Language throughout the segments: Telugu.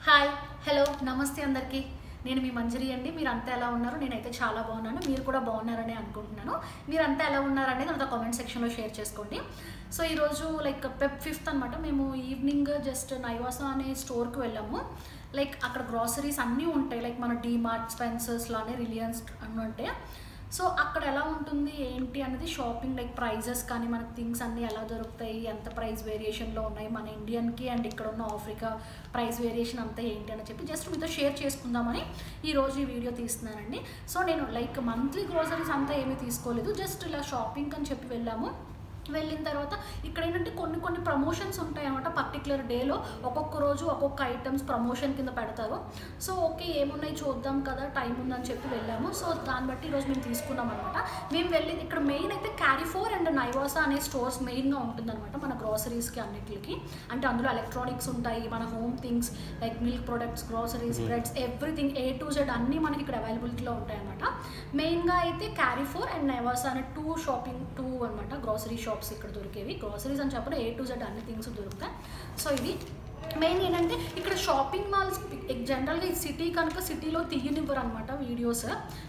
హాయ్ హలో నమస్తే అందరికీ నేను మీ మంజరి అండి మీరు అంతా ఎలా ఉన్నారు నేనైతే చాలా బాగున్నాను మీరు కూడా బాగున్నారని అనుకుంటున్నాను మీరు అంతా ఎలా ఉన్నారనేది నాతో కామెంట్ సెక్షన్లో షేర్ చేసుకోండి సో ఈరోజు లైక్ పెప్ ఫిఫ్త్ అనమాట మేము ఈవినింగ్ జస్ట్ నైవాసా అనే స్టోర్కి వెళ్ళాము లైక్ అక్కడ గ్రాసరీస్ అన్నీ ఉంటాయి లైక్ మన డీమార్ట్ స్పెన్సర్స్ లానే రిలయన్స్ అన్నీ ఉంటాయి సో అక్కడ ఎలా ఉంటుంది ఏంటి అనేది షాపింగ్ లైక్ ప్రైజెస్ కానీ మనకి థింగ్స్ అన్నీ ఎలా దొరుకుతాయి ఎంత ప్రైస్ వేరియేషన్లో ఉన్నాయి మన ఇండియన్కి అండ్ ఇక్కడ ఉన్న ఆఫ్రికా ప్రైస్ వేరియేషన్ అంతా ఏంటి అని చెప్పి జస్ట్ మీతో షేర్ చేసుకుందామని ఈరోజు ఈ వీడియో తీస్తున్నానండి సో నేను లైక్ మంత్లీ గ్రోసరీస్ అంతా ఏమీ తీసుకోలేదు జస్ట్ ఇలా షాపింగ్ అని చెప్పి వెళ్ళాము వెళ్ళిన తర్వాత ఇక్కడ ఏంటంటే కొన్ని కొన్ని ప్రమోషన్స్ ఉంటాయి అనమాట పర్టికులర్ డేలో ఒక్కొక్క రోజు ఒక్కొక్క ఐటమ్స్ ప్రమోషన్ కింద పెడతారు సో ఓకే ఏమున్నాయి చూద్దాం కదా టైం ఉందని చెప్పి వెళ్ళాము సో దాన్ని బట్టి ఈరోజు మేము తీసుకున్నాం అనమాట మేము వెళ్ళింది ఇక్కడ మెయిన్ అయితే క్యారిఫోర్ అండ్ నైవాసా అనే స్టోర్స్ మెయిన్గా ఉంటుందన్నమాట మన గ్రాసరీస్కి అన్నిటికి అంటే అందులో ఎలక్ట్రానిక్స్ ఉంటాయి మన home things like milk products groceries breads everything A to Z అన్నీ మనకి ఇక్కడ అవైలబిలిటీలో ఉంటాయి అనమాట మెయిన్గా అయితే క్యారిఫోర్ అండ్ నైవాసా అనే టూ షాపింగ్ టూ అనమాట గ్రాసరీ షాప్స్ ఇక్కడ దొరికేవి గ్రాసరీస్ అని చెప్పడం ఏ టు జెడ్ అన్ని థింగ్స్ దొరుకుతాయి సో ఇది మెయిన్ ఏంటంటే ఇక్కడ షాపింగ్ మాల్స్ జనరల్గా ఈ సిటీ కనుక సిటీలో తీయనివ్వరు అనమాట వీడియోస్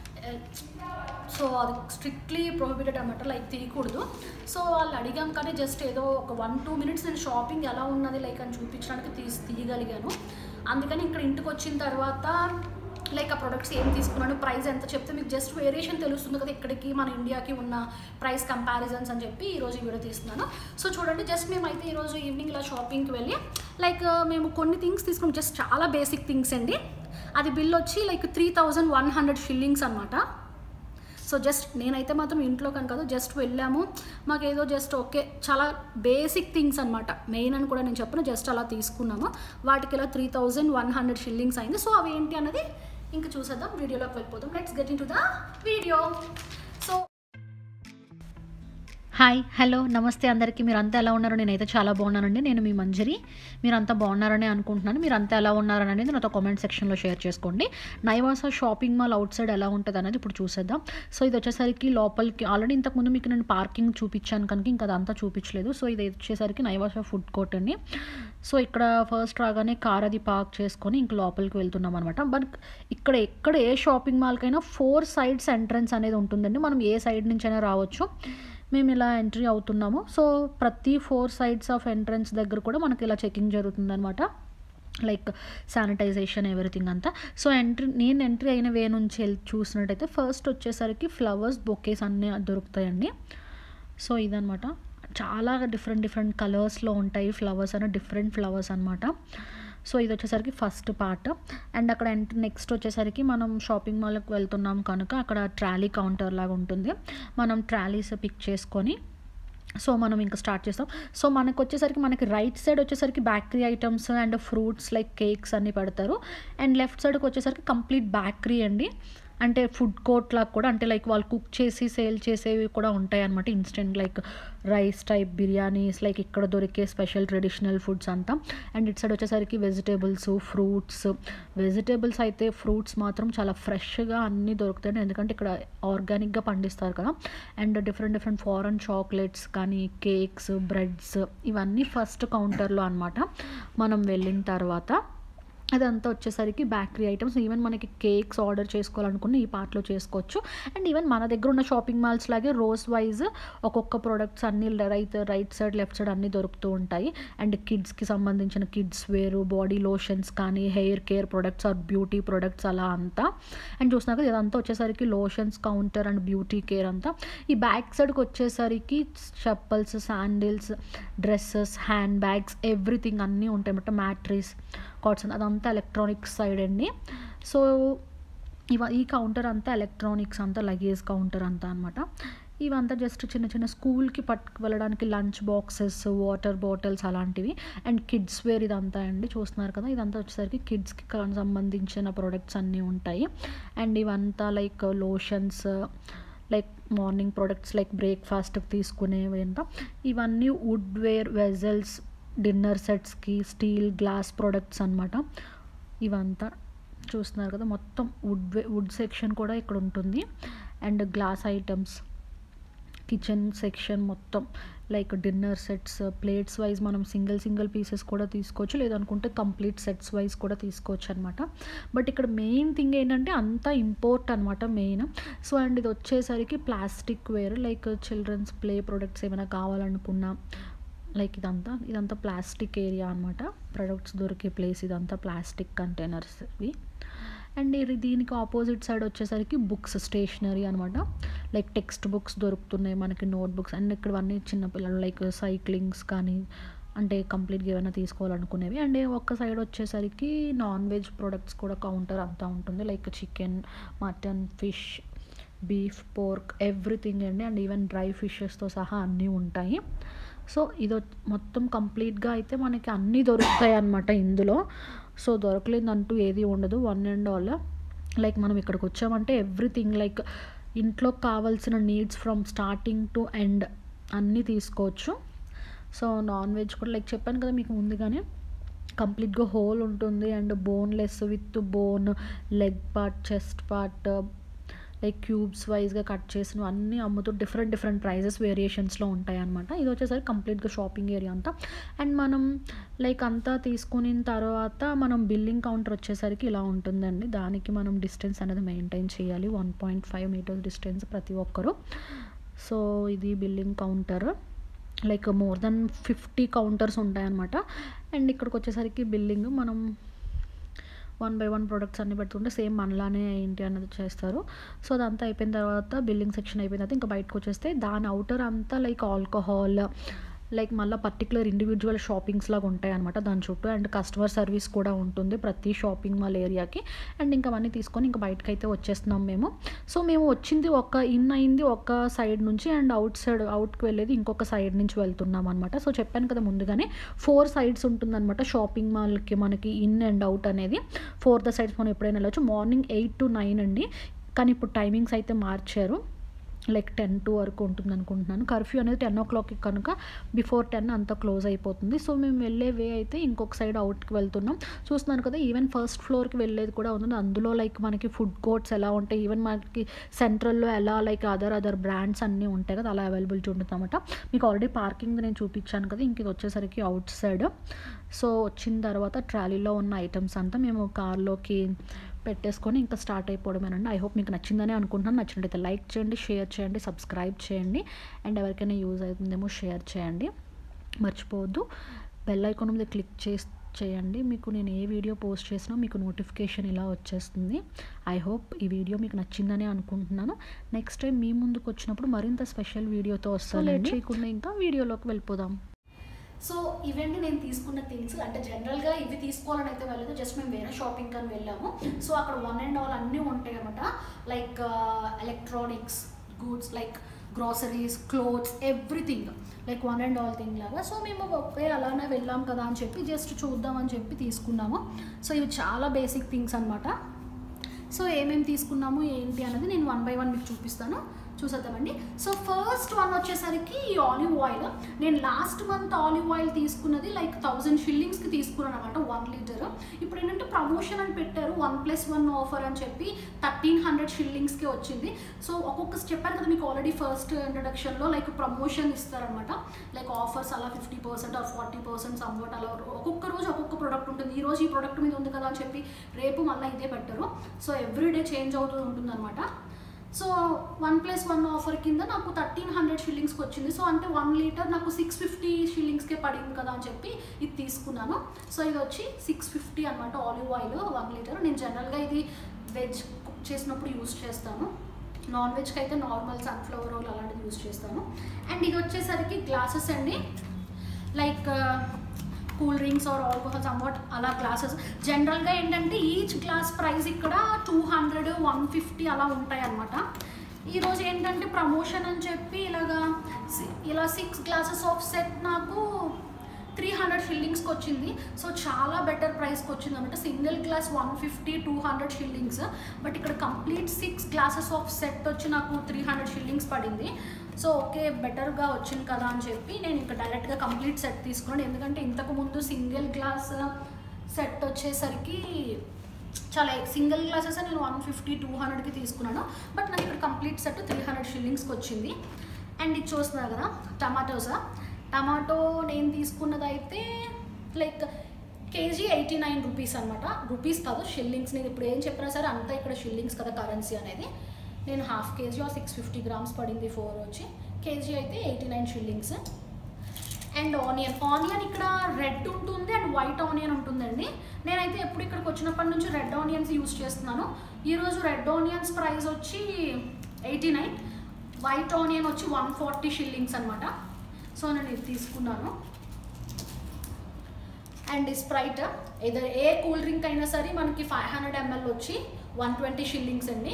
సో అది స్ట్రిక్ట్లీ ప్రొహిబిటెడ్ అనమాట లైక్ తీయకూడదు సో వాళ్ళు అడిగాం కానీ జస్ట్ ఏదో ఒక వన్ టూ మినిట్స్ నేను షాపింగ్ ఎలా ఉన్నది లైక్ అని చూపించడానికి తీసి తీయగలిగాను అందుకని ఇక్కడ ఇంటికి వచ్చిన తర్వాత లైక్ ఆ ప్రొడక్ట్స్ ఏం తీసుకున్నాను ప్రైస్ ఎంత చెప్తే మీకు జస్ట్ వేరియేషన్ తెలుస్తుంది కదా ఇక్కడికి మన ఇండియాకి ఉన్న ప్రైస్ కంపారిజన్స్ అని చెప్పి ఈరోజు ఈ వీడియో తీస్తున్నాను సో చూడండి జస్ట్ మేమైతే ఈరోజు ఈవినింగ్ ఇలా షాపింగ్కి వెళ్ళి లైక్ మేము కొన్ని థింగ్స్ తీసుకున్నాం జస్ట్ చాలా బేసిక్ థింగ్స్ అండి అది బిల్ వచ్చి like three thousand one hundred shillings అనమాట సో జస్ట్ నేనైతే మాత్రం ఇంట్లో కనుక కాదు జస్ట్ వెళ్ళాము మాకు ఏదో జస్ట్ ఓకే చాలా బేసిక్ థింగ్స్ అనమాట మెయిన్ అని కూడా నేను చెప్పను జస్ట్ అలా తీసుకున్నాము వాటికి ఇలా three thousand one hundred shillings అయింది సో అవి ఏంటి అన్నది ఇంకా చూసేద్దాం వీడియోలోకి వెళ్ళిపోదాం let's get into the video so hi hello నమస్తే అందరికీ మీరు అంతా ఎలా ఉన్నారో నేనైతే చాలా బాగున్నానండి నేను మీ మంజరి మీరు అంతా బాగున్నారని అనుకుంటున్నాను మీరు అంతా ఎలా ఉన్నారని అనేది నాతో కామెంట్ సెక్షన్లో షేర్ చేసుకోండి Naivasha shopping mall outside ఎలా ఉంటుంది అనేది ఇప్పుడు చూసేద్దాం సో ఇది వచ్చేసరికి లోపలికి ఆల్రెడీ ఇంతకుముందు మీకు నేను పార్కింగ్ చూపించాను కనుక ఇంకా అదంతా చూపించలేదు సో ఇది వచ్చేసరికి నైవాసా ఫుడ్ కోర్ట్ అండి సో ఇక్కడ ఫస్ట్ రాగానే కార్ అది పార్క్ చేసుకొని ఇంక లోపలికి వెళ్తున్నాం అనమాట బట్ ఇక్కడ ఎక్కడ ఏ షాపింగ్ మాల్కైనా ఫోర్ సైడ్స్ ఎంట్రన్స్ అనేది ఉంటుందండి మనం ఏ సైడ్ నుంచైనా రావచ్చు మేము ఇలా ఎంట్రీ అవుతున్నాము సో ప్రతి ఫోర్ సైడ్స్ ఆఫ్ ఎంట్రన్స్ దగ్గర కూడా మనకి ఇలా చెకింగ్ జరుగుతుందన్నమాట లైక్ శానిటైజేషన్ ఎవ్రీథింగ్ అంతా సో ఎంట్రీ నేను ఎంట్రీ అయిన వే నుంచి వెళ్ళి చూసినట్టయితే ఫస్ట్ వచ్చేసరికి ఫ్లవర్స్ బొకేస్ అన్నీ దొరుకుతాయండి సో ఇదనమాట చాలా డిఫరెంట్ డిఫరెంట్ కలర్స్లో ఉంటాయి ఫ్లవర్స్ అనే డిఫరెంట్ ఫ్లవర్స్ అనమాట సో ఇది వచ్చేసరికి ఫస్ట్ పార్ట్ అండ్ అక్కడ నెక్స్ట్ వచ్చేసరికి మనం షాపింగ్ మాల్కి వెళ్తున్నాం కనుక అక్కడ ట్రాలీ కౌంటర్ లాగా ఉంటుంది మనం ట్రాలీస్ పిక్ చేసుకొని సో మనం ఇంకా స్టార్ట్ చేస్తాం సో మనకు వచ్చేసరికి మనకి రైట్ సైడ్ వచ్చేసరికి bakery items and fruits like cakes అన్నీ పెడతారు అండ్ లెఫ్ట్ సైడ్కి వచ్చేసరికి కంప్లీట్ బేకరీ అండి అంటే ఫుడ్ కోర్ట్ లాగా కూడా అంటే లైక్ వాళ్ళు కుక్ చేసి సేల్ చేసేవి కూడా ఉంటాయి అనమాట instant like rice type biryanis like ఇక్కడ దొరికే స్పెషల్ ట్రెడిషనల్ ఫుడ్స్ అంతా అండ్ ఇటు సైడ్ వచ్చేసరికి వెజిటేబుల్స్ ఫ్రూట్స్ వెజిటేబుల్స్ అయితే ఫ్రూట్స్ మాత్రం చాలా ఫ్రెష్గా అన్నీ దొరుకుతాయి ఎందుకంటే ఇక్కడ ఆర్గానిక్గా పండిస్తారు కదా and different different foreign chocolates కానీ కేక్స్ బ్రెడ్స్ ఇవన్నీ ఫస్ట్ కౌంటర్లో అనమాట మనం వెళ్ళిన తర్వాత అదంతా వచ్చేసరికి బేకరీ ఐటమ్స్ ఈవెన్ మనకి కేక్స్ ఆర్డర్ చేసుకోవాలనుకున్న ఈ పార్ట్లో చేసుకోవచ్చు అండ్ ఈవెన్ మన దగ్గర ఉన్న షాపింగ్ మాల్స్ లాగే రోజ్ వైజ్ ఒక్కొక్క ప్రొడక్ట్స్ అన్ని right right side left side అన్నీ దొరుకుతూ ఉంటాయి అండ్ కిడ్స్కి సంబంధించిన కిడ్స్ వేరు బాడీ లోషన్స్ కానీ hair care products or beauty products అలా అంతా అండ్ చూసినాక ఇదంతా వచ్చేసరికి lotions counter and beauty care అంతా ఈ బ్యాక్ సైడ్కి వచ్చేసరికి chappals sandals dresses handbags everything అన్నీ ఉంటాయి అన్నమాట మ్యాట్రీస్ కాట్స్ అదంతా ఎలక్ట్రానిక్స్ సైడ్ అండి సో ఇవ ఈ కౌంటర్ అంతా ఎలక్ట్రానిక్స్ అంతా లగేజ్ కౌంటర్ అంతా అనమాట ఇవంతా జస్ట్ చిన్న చిన్న స్కూల్కి పట్టుకు వెళ్ళడానికి లంచ్ బాక్సెస్ వాటర్ బాటిల్స్ అలాంటివి అండ్ కిడ్స్ వేర్ ఇదంతా అండి చూస్తున్నారు కదా ఇదంతా వచ్చేసరికి కిడ్స్కి సంబంధించిన ప్రొడక్ట్స్ అన్నీ ఉంటాయి అండ్ ఇవంతా like lotions like morning products like బ్రేక్ఫాస్ట్కి తీసుకునేవి అంతా ఇవన్నీ వుడ్ వేర్ వెజల్స్ డిన్నర్ సెట్స్కి స్టీల్ గ్లాస్ ప్రొడక్ట్స్ అనమాట ఇవంతా చూస్తున్నారు కదా మొత్తం వుడ్ వుడ్ సెక్షన్ కూడా ఇక్కడ ఉంటుంది and glass items kitchen section మొత్తం like dinner sets plates wise మనం సింగిల్ సింగిల్ పీసెస్ కూడా తీసుకోవచ్చు లేదనుకుంటే కంప్లీట్ సెట్స్ వైజ్ కూడా తీసుకోవచ్చు అనమాట బట్ ఇక్కడ మెయిన్ థింగ్ ఏంటంటే అంతా ఇంపోర్ట్ అనమాట మెయిన్ సో అండ్ ఇది వచ్చేసరికి plastic ware like children's play products ఏమైనా కావాలనుకున్నా లైక్ ఇదంతా ఇదంతా ప్లాస్టిక్ ఏరియా అనమాట ప్రొడక్ట్స్ దొరికే ప్లేస్ ఇదంతా ప్లాస్టిక్ కంటైనర్స్ ఇవి అండ్ ఇది దీనికి ఆపోజిట్ సైడ్ వచ్చేసరికి బుక్స్ స్టేషనరీ అనమాట లైక్ టెక్స్ట్ బుక్స్ దొరుకుతున్నాయి మనకి నోట్ బుక్స్ అండ్ ఇక్కడ అన్నీ చిన్నపిల్లలు లైక్ సైక్లింగ్స్ కానీ అంటే కంప్లీట్గా ఏమైనా తీసుకోవాలనుకునేవి అండ్ ఒక్క సైడ్ వచ్చేసరికి నాన్ వెజ్ ప్రొడక్ట్స్ కూడా కౌంటర్ అంతా ఉంటుంది like chicken mutton fish beef pork everything అండి అండ్ ఈవెన్ డ్రై ఫిషెస్తో సహా అన్నీ ఉంటాయి సో ఇది వచ్- మొత్తం కంప్లీట్గా అయితే మనకి అన్నీ దొరుకుతాయి అన్నమాట ఇందులో సో దొరకలేదంటూ ఏది ఉండదు వన్ అండ్ ఆల్ లైక్ మనం ఇక్కడికి వచ్చామంటే ఎవ్రీథింగ్ లైక్ ఇంట్లో కావాల్సిన needs from starting to end అన్నీ తీసుకోవచ్చు సో నాన్ వెజ్ కూడా లైక్ చెప్పాను కదా మీకు ముందుగానే కంప్లీట్గా హోల్ ఉంటుంది and boneless with bone leg part chest part like cubes వైజ్గా కట్ చేసినవి అన్నీ అమ్ముతూ డిఫరెంట్ డిఫరెంట్ ప్రైజెస్ వేరియేషన్స్లో ఉంటాయి అనమాట ఇది వచ్చేసరికి కంప్లీట్గా షాపింగ్ ఏరియా అంతా అండ్ మనం లైక్ అంతా తీసుకున్న తర్వాత మనం బిల్లింగ్ కౌంటర్ వచ్చేసరికి ఇలా ఉంటుందండి దానికి మనం డిస్టెన్స్ అనేది మెయింటైన్ చేయాలి one point five metres distance ప్రతి ఒక్కరు సో ఇది billing counter like more than fifty counters ఉంటాయన్నమాట అండ్ ఇక్కడికి వచ్చేసరికి బిల్లింగ్ మనం వన్ బై వన్ ప్రొడక్ట్స్ అన్ని పెడుతుంటే సేమ్ మనలానే ఏంటి అన్నది చేస్తారు సో అదంతా అయిపోయిన తర్వాత బిల్లింగ్ సెక్షన్ అయిపోయిన తర్వాత ఇంకా బయటకు వచ్చేస్తే దాని అవుటర్ అంతా లైక్ ఆల్కహాల్ లైక్ మళ్ళీ పర్టికులర్ ఇండివిజువల్ షాపింగ్స్ లాగా ఉంటాయి అనమాట దాని చుట్టూ అండ్ కస్టమర్ సర్వీస్ కూడా ఉంటుంది ప్రతి షాపింగ్ మాల్ ఏరియాకి అండ్ ఇంకా అవన్నీ తీసుకొని ఇంకా బయటకు అయితే వచ్చేస్తున్నాం మేము సో మేము వచ్చింది ఒక ఇన్ అయింది ఒక సైడ్ నుంచి అండ్ అవుట్ సైడ్ అవుట్కి వెళ్ళేది ఇంకొక సైడ్ నుంచి వెళ్తున్నాం అనమాట సో చెప్పాను కదా ముందుగానే ఫోర్ సైడ్స్ ఉంటుందన్నమాట షాపింగ్ మాల్కి మనకి ఇన్ అండ్ అవుట్ అనేది ఫోర్ ద సైడ్స్ మనం ఎప్పుడైనా వెళ్ళొచ్చు మార్నింగ్ ఎయిట్ టు నైన్ అండి కానీ ఇప్పుడు టైమింగ్స్ అయితే మార్చారు లైక్ టెన్ టు వరకు ఉంటుంది అనుకుంటున్నాను కర్ఫ్యూ అనేది టెన్ ఓ క్లాక్కి కనుక బిఫోర్ టెన్ అంతా క్లోజ్ అయిపోతుంది సో మేము వెళ్ళే వే అయితే ఇంకొక సైడ్ అవుట్కి వెళ్తున్నాం చూస్తున్నాను కదా ఈవెన్ ఫస్ట్ ఫ్లోర్కి వెళ్ళేది కూడా ఉంది అందులో లైక్ మనకి ఫుడ్ కోర్ట్స్ ఎలా ఉంటాయి ఈవెన్ మనకి సెంట్రల్లో ఎలా లైక్ అదర్ అదర్ బ్రాండ్స్ అన్నీ ఉంటాయి కదా అలా అవైలబిలిటీ ఉంటుంది అనమాట మీకు ఆల్రెడీ పార్కింగ్ నేను చూపించాను కదా ఇంక ఇది వచ్చేసరికి అవుట్ సైడ్ సో వచ్చిన తర్వాత ట్రాలీలో ఉన్న ఐటమ్స్ అంతా మేము కార్లోకి పెట్టేసుకొని ఇంకా స్టార్ట్ అయిపోవడమేనండి ఐ హోప్ మీకు నచ్చిందని అనుకుంటున్నాను నచ్చినట్టయితే లైక్ చేయండి షేర్ చేయండి సబ్స్క్రైబ్ చేయండి అండ్ ఎవరికైనా యూజ్ అవుతుందేమో షేర్ చేయండి మర్చిపోవద్దు బెల్ ఐకాన్ మీద క్లిక్ చేసి చేయండి మీకు నేను ఏ వీడియో పోస్ట్ చేసినా మీకు నోటిఫికేషన్ ఇలా వచ్చేస్తుంది ఐ హోప్ ఈ వీడియో మీకు నచ్చిందని అనుకుంటున్నాను నెక్స్ట్ టైం మీ ముందుకు వచ్చినప్పుడు మరింత స్పెషల్ వీడియోతో వస్తాను లేట్ చేయకుండా ఇంకా వీడియోలోకి వెళ్ళిపోదాం సో ఇవన్నీ నేను తీసుకున్న థింగ్స్ అంటే జనరల్గా ఇవి తీసుకోవాలని అయితే వెళ్ళదు జస్ట్ మేము వేరే షాపింగ్ అని వెళ్ళాము సో అక్కడ వన్ అండ్ ఆల్ అన్నీ ఉంటాయి అనమాట like electronics goods like groceries clothes everything like one and all thing లాగా సో మేము ఒకే అలానే వెళ్ళాం కదా అని చెప్పి జస్ట్ చూద్దాం అని చెప్పి తీసుకున్నాము సో ఇవి చాలా బేసిక్ థింగ్స్ అనమాట సో ఏమేమి తీసుకున్నాము ఏంటి అనేది నేను వన్ బై వన్ మీకు చూపిస్తాను చూసేద్దామండి సో ఫస్ట్ వన్ వచ్చేసరికి ఈ ఆలివ్ ఆయిల్ నేను లాస్ట్ మంత్ ఆలివ్ ఆయిల్ తీసుకున్నది లైక్ థౌజండ్ షిల్లింగ్స్కి తీసుకున్నాను అనమాట వన్ లీటర్ ఇప్పుడు ఏంటంటే ప్రమోషన్ అని పెట్టారు వన్ ప్లస్ వన్ ఆఫర్ అని చెప్పి థర్టీన్ హండ్రెడ్ షిల్లింగ్స్కి వచ్చింది సో ఒక్కొక్క చెప్పాను కదా మీకు ఆల్రెడీ ఫస్ట్ ఇంట్రడక్షన్లో లైక్ ప్రమోషన్ ఇస్తారనమాట లైక్ ఆఫర్స్ అలా fifty percent or forty percent somewhat అలా ఒక్కొక్క రోజు ఒక్కొక్క ప్రోడక్ట్ ఉంటుంది ఈ రోజు ఈ ప్రోడక్ట్ మీద ఉంది కదా అని చెప్పి రేపు మళ్ళీ ఇదే పెట్టరు సో ఎవ్రీ డే చేంజ్ అవుతూ ఉంటుంది అనమాట so one plus one offer కింద నాకు థర్టీన్ హండ్రెడ్ షిల్లింగ్స్కి వచ్చింది సో అంటే వన్ లీటర్ నాకు సిక్స్ ఫిఫ్టీ షిల్లింగ్స్కే పడింది కదా అని చెప్పి ఇది తీసుకున్నాను సో ఇది వచ్చి సిక్స్ ఫిఫ్టీ అనమాట ఆలివ్ ఆయిల్ వన్ లీటర్ నేను జనరల్గా ఇది వెజ్ కుక్ చేసినప్పుడు యూస్ చేస్తాను నాన్ వెజ్కి అయితే నార్మల్ సన్ఫ్లవర్ ఆయిల్ అలాంటిది యూస్ చేస్తాను అండ్ ఇది వచ్చేసరికి గ్లాసెస్ అండి like cool drinks or alcohol somewhat అలా గ్లాసెస్ జనరల్గా ఏంటంటే ఈచ్ గ్లాస్ ప్రైస్ ఇక్కడ టూ హండ్రెడ్ వన్ ఫిఫ్టీ అలా ఉంటాయి అనమాట ఈరోజు ఏంటంటే ప్రమోషన్ అని చెప్పి ఇలాగా సి- ఇలా సిక్స్ గ్లాసెస్ ఆఫ్ సెట్ నాకు త్రీ హండ్రెడ్ షిల్లింగ్స్కి వచ్చింది సో చాలా బెటర్ ప్రైస్కి వచ్చింది అనమాట single glass one fifty two hundred shillings but ఇక్కడ complete six glasses of set వచ్చి నాకు త్రీ హండ్రెడ్ షిల్లింగ్స్ పడింది సో ఓకే బెటర్గా వచ్చింది కదా అని చెప్పి నేను ఇంకా డైరెక్ట్గా కంప్లీట్ సెట్ తీసుకున్నాను ఎందుకంటే ఇంతకు ముందు సింగిల్ గ్లాస్ సెట్ వచ్చేసరికి చాలా సింగిల్ గ్లాసెస్ నేను వన్ ఫిఫ్టీ టూ హండ్రెడ్కి తీసుకున్నాను బట్ నాకు ఇక్కడ కంప్లీట్ సెట్ త్రీ హండ్రెడ్ షిల్లింగ్స్కి వచ్చింది అండ్ ఇది చూస్తున్నారు కదా టమాటోస్ టమాటో నేను తీసుకున్నది అయితే like KG eighty nine rupees అనమాట రూపీస్ కాదు షిల్లింగ్స్ నేను ఇప్పుడు ఏం చెప్పినా సరే అంతా ఇక్కడ షిల్లింగ్స్ కదా కరెన్సీ అనేది నేను హాఫ్ కేజీ ఆ సిక్స్ ఫిఫ్టీ గ్రామ్స్ పడింది ఫోర్ వచ్చి కేజీ అయితే eighty nine shillings and onion onion ఇక్కడ రెడ్ ఉంటుంది అండ్ వైట్ ఆనియన్ ఉంటుందండి నేనైతే ఎప్పుడు ఇక్కడికి వచ్చినప్పటి నుంచి రెడ్ ఆనియన్స్ యూస్ చేస్తున్నాను ఈరోజు రెడ్ ఆనియన్స్ ప్రైస్ వచ్చి ఎయిటీ నైన్ వైట్ ఆనియన్ వచ్చి వన్ ఫార్టీ షిల్లింగ్స్ అనమాట సో నేను ఇది తీసుకున్నాను అండ్ స్ప్రైట్ ఏదో ఏ కూల్ డ్రింక్ అయినా సరే మనకి ఫైవ్ హండ్రెడ్ ఎంఎల్ వచ్చి వన్ ట్వంటీ షిల్లింగ్స్ అండి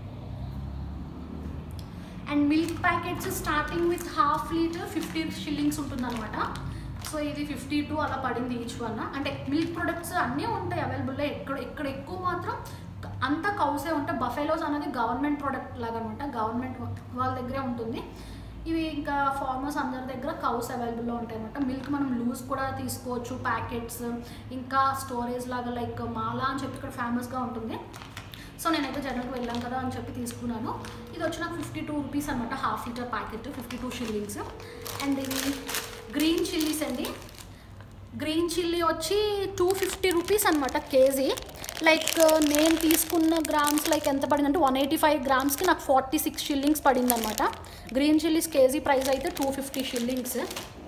and milk packets starting with half litre fifty shillings ఉంటుందన్నమాట సో ఇది ఫిఫ్టీ టూ అలా పడింది ఈచ్ వన్ అంటే మిల్క్ ప్రొడక్ట్స్ అన్నీ ఉంటాయి అవైలబుల్లో ఇక్కడ ఇక్కడ ఎక్కువ మాత్రం అంతా కౌసే ఉంటాయి బఫెలోస్ అనేది గవర్నమెంట్ ప్రోడక్ట్ లాగా అనమాట గవర్నమెంట్ వాళ్ళ దగ్గరే ఉంటుంది ఇవి ఇంకా ఫార్మర్స్ అందరి దగ్గర కౌస్ అవైలబుల్లో ఉంటాయి అనమాట మిల్క్ మనం లూజ్ కూడా తీసుకోవచ్చు ప్యాకెట్స్ ఇంకా స్టోరేజ్ లాగా లైక్ మాలా అని చెప్పి ఇక్కడ ఫేమస్గా ఉంటుంది సో నేనైతే జనరల్కి వెళ్ళాను కదా అని చెప్పి తీసుకున్నాను ఇది వచ్చి నాకు ఫిఫ్టీ టూ రూపీస్ అనమాట half litre packet fifty two shillings and ఇది గ్రీన్ చిల్లీస్ అండి గ్రీన్ చిల్లీ వచ్చి టూ ఫిఫ్టీ రూపీస్ అనమాట కేజీ లైక్ నేను తీసుకున్న గ్రామ్స్ లైక్ ఎంత పడిందంటే వన్ ఎయిటీ ఫైవ్ గ్రామ్స్కి నాకు ఫార్టీ సిక్స్ షిల్లింగ్స్ పడింది అనమాట గ్రీన్ చిల్లీస్ కేజీ ప్రైస్ అయితే two fifty shillings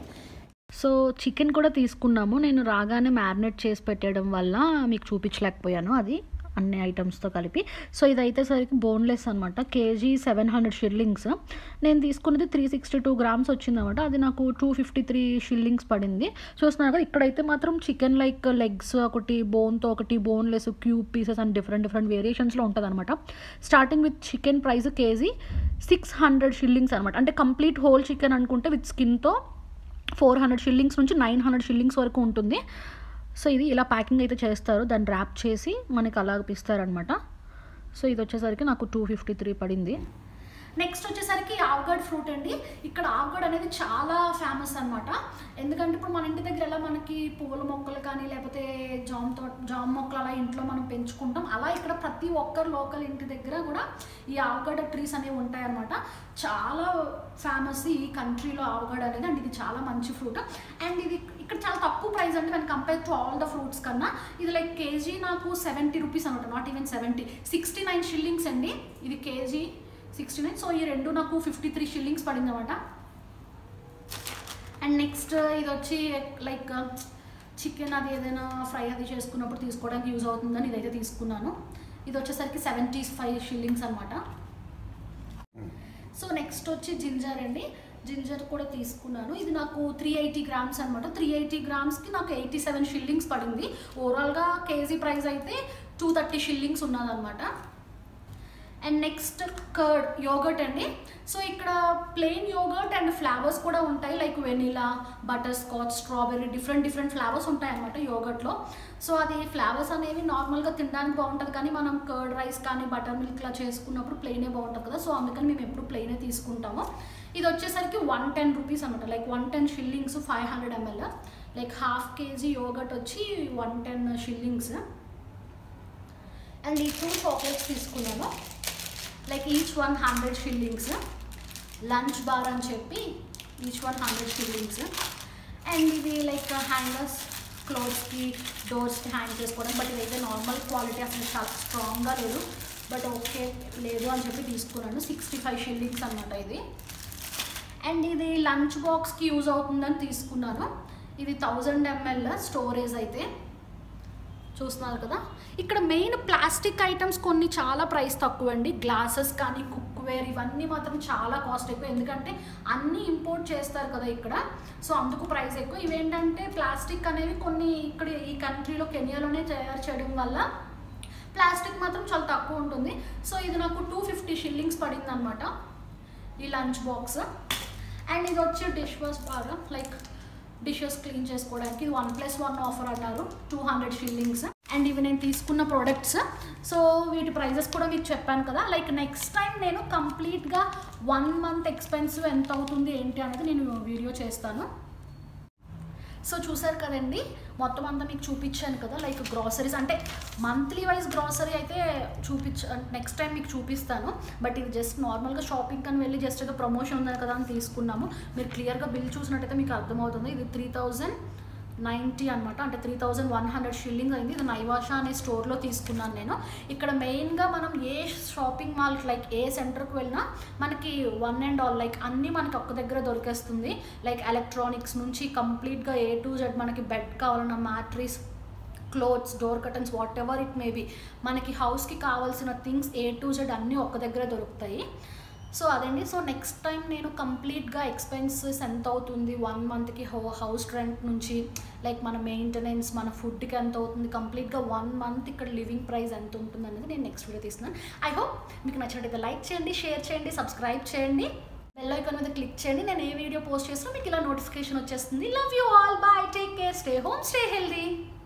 so chicken కూడా తీసుకున్నాము నేను రాగానే మ్యారినేట్ చేసి పెట్టడం వల్ల మీకు చూపించలేకపోయాను అది అన్ని ఐటమ్స్తో కలిపి సో ఇదైతే సరికి బోన్లెస్ అనమాట కేజీ సెవెన్ హండ్రెడ్ షిల్లింగ్స్ నేను తీసుకున్నది త్రీ సిక్స్టీ టూ గ్రామ్స్ వచ్చిందన్నమాట అది నాకు టూ ఫిఫ్టీ త్రీ షిల్లింగ్స్ పడింది చూస్తున్నారు కదా ఇక్కడైతే మాత్రం చికెన్ లైక్ లెగ్స్ ఒకటి బోన్తో ఒకటి boneless cube pieces and different different వేరియేషన్స్లో ఉంటుంది అనమాట starting with chicken price KG six hundred shillings అనమాట అంటే కంప్లీట్ హోల్ చికెన్ అనుకుంటే విత్ స్కిన్తో ఫోర్ హండ్రెడ్ షిల్లింగ్స్ నుంచి నైన్ హండ్రెడ్ షిల్లింగ్స్ వరకు ఉంటుంది సో ఇది ఇలా ప్యాకింగ్ అయితే చేస్తారు దాన్ని ర్యాప్ చేసి మనకి అలాగ పిస్తారనమాట సో ఇది వచ్చేసరికి నాకు టూ ఫిఫ్టీ త్రీ పడింది నెక్స్ట్ వచ్చేసరికి ఆవుగడ్ ఫ్రూట్ అండి ఇక్కడ ఆవుగడ్ అనేది చాలా ఫేమస్ అనమాట ఎందుకంటే ఇప్పుడు మన ఇంటి దగ్గర ఎలా మనకి పువ్వుల మొక్కలు కానీ లేకపోతే జామ్ తో జామ్ మొక్కలు అలా ఇంట్లో మనం పెంచుకుంటాం అలా ఇక్కడ ప్రతి ఒక్కరు లోకల్ ఇంటి దగ్గర కూడా ఈ ఆవుగడ్డ ట్రీస్ అనేవి ఉంటాయన్నమాట చాలా ఫేమస్ ఈ కంట్రీలో ఆవుగడ్ అనేది అండ్ ఇది చాలా మంచి ఫ్రూట్ అండ్ ఇది ఇక్కడ చాలా తక్కువ ప్రైస్ అంటే నేను compare to all the fruits కన్నా ఇది లైక్ కేజీ నాకు సెవెంటీ రూపీస్ అనమాట not even seventy sixty nine shillings అండి ఇది కేజీ సిక్స్టీ నైన్ సో ఈ రెండు నాకు ఫిఫ్టీ త్రీ షిల్లింగ్స్ పడింది అనమాట అండ్ నెక్స్ట్ ఇది వచ్చి లైక్ చికెన్ అది ఏదైనా ఫ్రై అది చేసుకున్నప్పుడు తీసుకోవడానికి యూజ్ అవుతుందని ఇదైతే తీసుకున్నాను ఇది వచ్చేసరికి సెవెంటీ ఫైవ్ షిల్లింగ్స్ అనమాట సో నెక్స్ట్ వచ్చి జింజర్ అండి జింజర్ కూడా తీసుకున్నాను ఇది నాకు త్రీ ఎయిటీ గ్రామ్స్ అనమాట త్రీ ఎయిటీ గ్రామ్స్కి నాకు ఎయిటీ సెవెన్ షిల్లింగ్స్ పడింది ఓవరాల్గా కేజీ ప్రైస్ అయితే టూ థర్టీ షిల్లింగ్స్ ఉన్నదనమాట అండ్ నెక్స్ట్ కర్డ్ యోగర్ట్ అండి సో ఇక్కడ ప్లెయిన్ యోగర్ట్ అండ్ ఫ్లేవర్స్ కూడా ఉంటాయి like vanilla butterscotch strawberry different different flavours ఉంటాయి అనమాట యోగర్ట్లో సో అది ఫ్లేవర్స్ అనేవి నార్మల్గా తినడానికి బాగుంటుంది కానీ మనం కర్డ్ రైస్ కానీ బటర్ మిల్క్లా చేసుకున్నప్పుడు ప్లెయినే బాగుంటుంది కదా సో అందుకని మేము ఎప్పుడు ప్లెయినే తీసుకుంటాము ఇది వచ్చేసరికి వన్ టెన్ రూపీస్ అనమాట like one ten shillings five hundred ML like half KG yogurt వచ్చి వన్ టెన్ షిల్లింగ్స్ అండ్ ఈ టూ చాక్లెట్స్ తీసుకున్నాను like each one hundred shillings lunch bar అని చెప్పి each one hundred shillings and ఇది లైక్ హ్యాంగర్స్ క్లోత్స్కి డోర్స్కి హ్యాంగ్ చేసుకోవడం బట్ ఇదైతే నార్మల్ క్వాలిటీ అసలు చాలా స్ట్రాంగ్గా లేదు బట్ ఓకే లేదు అని చెప్పి తీసుకున్నాను సిక్స్టీ ఫైవ్ షిల్లింగ్స్ అనమాట ఇది అండ్ ఇది లంచ్ బాక్స్కి యూజ్ అవుతుందని తీసుకున్నాను ఇది థౌజండ్ ఎంఎల్ స్టోరేజ్ అయితే చూస్తున్నారు కదా ఇక్కడ మెయిన్ ప్లాస్టిక్ ఐటమ్స్ కొన్ని చాలా ప్రైస్ తక్కువ అండి గ్లాసెస్ కానీ కుక్వేర్ ఇవన్నీ మాత్రం చాలా కాస్ట్ ఎక్కువ ఎందుకంటే అన్నీ ఇంపోర్ట్ చేస్తారు కదా ఇక్కడ సో అందుకు ప్రైస్ ఎక్కువ ఇవేంటంటే ప్లాస్టిక్ అనేవి కొన్ని ఇక్కడ ఈ కంట్రీలో కెనియాలోనే తయారు చేయడం వల్ల ప్లాస్టిక్ మాత్రం చాలా తక్కువ ఉంటుంది సో ఇది నాకు టూ ఫిఫ్టీ షిల్లింగ్స్ పడింది అనమాట ఈ లంచ్ బాక్స్ అండ్ ఇది వచ్చి డిష్ వాష్ బాగా లైక్ డిషెస్ క్లీన్ చేసుకోవడానికి ఇది వన్ ప్లస్ వన్ ఆఫర్ అన్నారు టూ హండ్రెడ్ షిల్లింగ్స్ అండ్ ఇవి నేను తీసుకున్న ప్రోడక్ట్స్ సో వీటి ప్రైజెస్ కూడా మీకు చెప్పాను కదా లైక్ నెక్స్ట్ టైం నేను కంప్లీట్గా వన్ మంత్ ఎక్స్పెన్సివ్ ఎంత అవుతుంది ఏంటి అనేది నేను వీడియో చేస్తాను సో చూసారు కదండి మొత్తం అంతా మీకు చూపించాను కదా లైక్ గ్రాసరీస్ అంటే మంత్లీ వైజ్ గ్రాసరీ అయితే చూపించ నెక్స్ట్ టైం మీకు చూపిస్తాను బట్ ఇది జస్ట్ నార్మల్గా షాపింగ్ అని వెళ్ళి జస్ట్ ఏదో ప్రమోషన్ ఉంది కదా అని తీసుకున్నాము మీరు క్లియర్గా బిల్ చూసినట్టయితే మీకు అర్థమవుతుంది ఇది త్రీ థౌజండ్ నైంటీ అనమాట అంటే three thousand one hundred shilling అయింది ఇది నైవాషా అనే స్టోర్లో తీసుకున్నాను నేను ఇక్కడ మెయిన్గా మనం ఏ షాపింగ్ మాల్ లైక్ ఏ సెంటర్కి వెళ్ళినా మనకి వన్ అండ్ ఆల్ లైక్ అన్నీ మనకి ఒక్క దగ్గర దొరికేస్తుంది లైక్ ఎలక్ట్రానిక్స్ నుంచి కంప్లీట్గా ఏ టు జెడ్ మనకి బెడ్ కావాలన్నా mattress clothes door curtains whatever it may be మనకి హౌస్కి కావాల్సిన థింగ్స్ ఏ టు జెడ్ అన్నీ ఒక్క దగ్గర దొరుకుతాయి సో అదండి సో నెక్స్ట్ టైం నేను కంప్లీట్గా ఎక్స్పెన్సెస్ ఎంత అవుతుంది వన్ మంత్కి హౌ హౌస్ రెంట్ నుంచి లైక్ మన మెయింటెనెన్స్ మన ఫుడ్కి ఎంత అవుతుంది కంప్లీట్గా వన్ మంత్ ఇక్కడ లివింగ్ ప్రైస్ ఎంత ఉంటుంది అనేది నేను నెక్స్ట్ వీడియో తీస్తున్నాను ఐ హోప్ మీకు నచ్చినట్టయితే లైక్ చేయండి షేర్ చేయండి సబ్స్క్రైబ్ చేయండి బెల్ ఐకాన్ మీద క్లిక్ చేయండి నేను ఏ వీడియో పోస్ట్ చేసినా మీకు ఇలా నోటిఫికేషన్ వచ్చేస్తుంది love you all bye take care stay home stay healthy